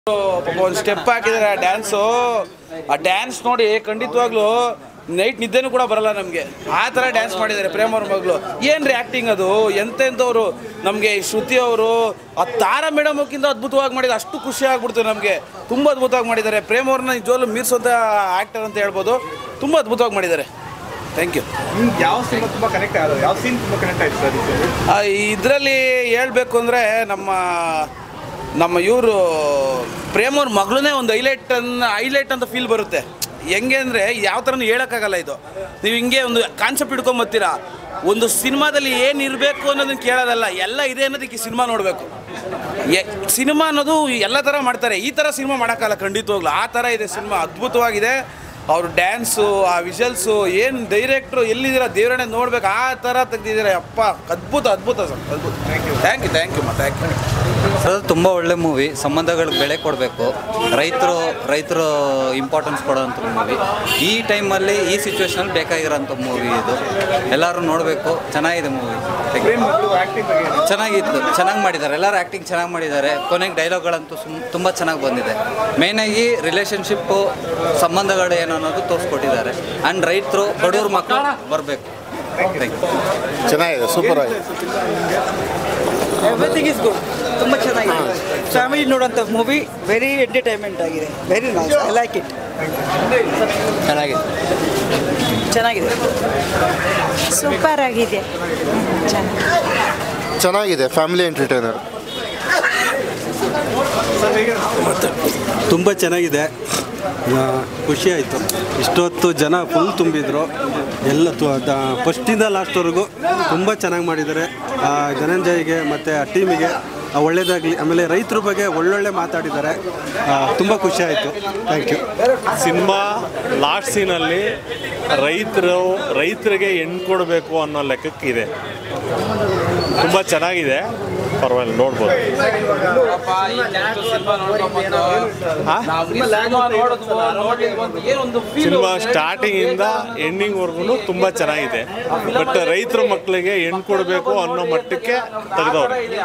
ಪಾಪ ಒಂದು ಸ್ಟೆಪ್ ಹಾಕಿದ್ದಾರೆ ಆ ಡ್ಯಾನ್ಸು ಆ ಡ್ಯಾನ್ಸ್ ನೋಡಿ ಖಂಡಿತವಾಗ್ಲೂ ನೈಟ್ ನಿದ್ದೆನೂ ಕೂಡ ಬರಲ್ಲ ನಮಗೆ ಆ ಥರ ಡ್ಯಾನ್ಸ್ ಮಾಡಿದ್ದಾರೆ ಪ್ರೇಮ್ ಅವ್ರ ಮಗಳು ಏನು ರೀ ಆ್ಯಕ್ಟಿಂಗ್ ಅದು ಎಂತೆಂಥವ್ರು ನಮಗೆ ಶ್ರುತಿ ಅವರು ಆ ತಾರಾ ಮೇಡಮ್ ಅವಕ್ಕಿಂತ ಅದ್ಭುತವಾಗಿ ಮಾಡಿದ್ರು ಅಷ್ಟು ಖುಷಿ ಆಗ್ಬಿಡ್ತು ನಮಗೆ ತುಂಬ ಅದ್ಭುತವಾಗಿ ಮಾಡಿದ್ದಾರೆ ಪ್ರೇಮ್ ಅವ್ರನ್ನ ನಿಜವಾಗ್ಲೂ ಮೀರಿಸೋಂಥ ಆ್ಯಕ್ಟರ್ ಅಂತ ಹೇಳ್ಬೋದು ತುಂಬ ಅದ್ಭುತವಾಗಿ ಮಾಡಿದ್ದಾರೆ ಥ್ಯಾಂಕ್ ಯು ನಿಮ್ಗೆ ಯಾವ ಸಿನಿಮಾ ತುಂಬ ಕನೆಕ್ಟ್ ಆಗೋದು ಯಾವ ಸೀನ್ ತುಂಬ ಕನೆಕ್ಟ್ ಆಯ್ತು ಸರ್ ಇದರಲ್ಲಿ ಹೇಳ್ಬೇಕು ಅಂದರೆ ನಮ್ಮ ನಮ್ಮ ಇವರು ಪ್ರೇಮ್ ಅವ್ರ ಮಗಳನ್ನೇ ಒಂದು ಹೈಲೈಟ್ ಅನ್ನ ಹೈಲೈಟ್ ಅಂತ ಫೀಲ್ ಬರುತ್ತೆ ಹೆಂಗೆ ಅಂದರೆ ಯಾವ ಥರನೂ ಹೇಳೋಕ್ಕಾಗಲ್ಲ ಇದು ನೀವು ಹಿಂಗೆ ಒಂದು ಕಾನ್ಸೆಪ್ಟ್ ಹಿಡ್ಕೊಂಬತ್ತೀರಾ ಒಂದು ಸಿನಿಮಾದಲ್ಲಿ ಏನು ಇರಬೇಕು ಅನ್ನೋದನ್ನ ಕೇಳೋದಲ್ಲ ಎಲ್ಲ ಇದೆ ಅನ್ನೋದಕ್ಕೆ ಸಿನಿಮಾ ನೋಡಬೇಕು ಸಿನಿಮಾ ಅನ್ನೋದು ಎಲ್ಲ ಥರ ಮಾಡ್ತಾರೆ ಈ ಥರ ಸಿನಿಮಾ ಮಾಡೋಕ್ಕಲ್ಲ ಖಂಡಿತವಾಗ್ಲು ಆ ಥರ ಇದೆ ಸಿನಿಮಾ ಅದ್ಭುತವಾಗಿದೆ ಅವ್ರ ಡ್ಯಾನ್ಸು ಆ ವಿಷಲ್ಸು ಏನು ಡೈರೆಕ್ಟ್ರು ಎಲ್ಲಿದ್ದೀರಾ ದೇವರನ್ನೇ ನೋಡ್ಬೇಕು ಆ ಥರ ತೆಗ್ದಿದ್ದಾರೆ ಅಪ್ಪ ಅದ್ಭುತ ಅದ್ಭುತ ಸರ್ ಅದ್ಭುತ thank you thank you thank you thank you sir ತುಂಬ ಒಳ್ಳೆ ಮೂವಿ ಸಂಬಂಧಗಳಿಗೆ ಬೆಲೆ ಕೊಡಬೇಕು ರೈತರು ರೈತರು ಇಂಪಾರ್ಟೆನ್ಸ್ ಕೊಡೋಂಥ ಮೂವಿ ಈ ಟೈಮಲ್ಲಿ ಈ ಸಿಚುವೇಶನಲ್ಲಿ ಬೇಕಾಗಿರೋಂಥ ಮೂವಿ ಇದು ಎಲ್ಲರೂ ನೋಡಬೇಕು ಚೆನ್ನಾಗಿದೆ ಮೂವಿ ಪ್ರೇಮ್ ಮಗಳು ಆ್ಯಕ್ಟಿಂಗ್ ಬಗ್ಗೆ ಏನು? ಚೆನ್ನಾಗಿತ್ತು ಚೆನ್ನಾಗಿ ಮಾಡಿದ್ದಾರೆ ಎಲ್ಲರೂ ಆ್ಯಕ್ಟಿಂಗ್ ಚೆನ್ನಾಗಿ ಮಾಡಿದ್ದಾರೆ ಕೊನೆಗೆ ಡೈಲಾಗ್ಗಳಂತೂ ಸುಮ್ ತುಂಬ ಚೆನ್ನಾಗಿ ಬಂದಿದೆ ಮೇಯ್ನಾಗಿ ರಿಲೇಷನ್ಶಿಪ್ಪು ಸಂಬಂಧಗಳು ಏನು ಅನ್ನೋದು ತೋರಿಸ್ಕೊಟ್ಟಿದ್ದಾರೆ ಆ್ಯಂಡ್ ರೈತರು ಬಡವ್ರ ಮಕ್ಕಳು ಬರಬೇಕು ಥ್ಯಾಂಕ್ ಯು ಚೆನ್ನಾಗಿದೆ ಸೂಪರ್ ಆಗಿದೆ ಎವ್ರಿಥಿಂಗ್ ಇಸ್ ಗುಡ್ ತುಂಬ ಚೆನ್ನಾಗಿದೆ ಫ್ಯಾಮಿಲಿ ನೋಡೋಂಥ ಮೂವಿ ವೆರಿ ಎಂಟರ್ಟೈನ್ಮೆಂಟ್ ಆಗಿದೆ very nice I like it ಚೆನ್ನಾಗಿದೆ ಚೆನ್ನಾಗಿದೆ ಸೂಪರ್ ಆಗಿದೆ ಚೆನ್ನಾಗಿ ಚೆನ್ನಾಗಿದೆ ಫ್ಯಾಮಿಲಿ ಎಂಟರ್ಟೈನರ್ ಸರ್ ಹೇಗೆ ತುಂಬ ಚೆನ್ನಾಗಿದೆ ಆ, ಖುಷಿ ಆಯಿತು ಇಷ್ಟೊತ್ತು ಜನ ಫುಲ್ ತುಂಬಿದ್ರು ಎಲ್ಲ ಫಸ್ಟಿಂದ ಲಾಸ್ಟ್ವರೆಗೂ ತುಂಬ ಚೆನ್ನಾಗಿ ಮಾಡಿದ್ದಾರೆ ಆ, ಧನಂಜಯ್ಗೆ ಮತ್ತು ಆ ಟೀಮಿಗೆ ಒಳ್ಳೇದಾಗಲಿ ಆಮೇಲೆ ರೈತರ ಬಗ್ಗೆ ಒಳ್ಳೊಳ್ಳೆ ಮಾತಾಡಿದ್ದಾರೆ ತುಂಬ ಖುಷಿ ಆಯಿತು ಥ್ಯಾಂಕ್ ಯು ಸಿನಿಮಾ ಲಾಸ್ಟ್ ಸೀನಲ್ಲಿ ರೈತರು ರೈತರಿಗೆ ಹೆಣ್ಣು ಕೊಡಬೇಕು ಅನ್ನೋ ಲೆಕ್ಕಕ್ಕಿದೆ ತುಂಬ ಚೆನ್ನಾಗಿದೆ ಪರವಾಗಿಲ್ಲ ನೋಡ್ಬೋದು ಸಿನಿಮಾ ಸ್ಟಾರ್ಟಿಂಗಿಂದ ಎಂಡಿಂಗ್ವರೆಗೂ ತುಂಬ ಚೆನ್ನಾಗಿದೆ ಬಟ್ ರೈತರ ಮಕ್ಕಳಿಗೆ ಹೆಣ್ಣು ಕೊಡಬೇಕು ಅನ್ನೋ ಮಟ್ಟಕ್ಕೆ ತೆಗೆದವ್ರೆ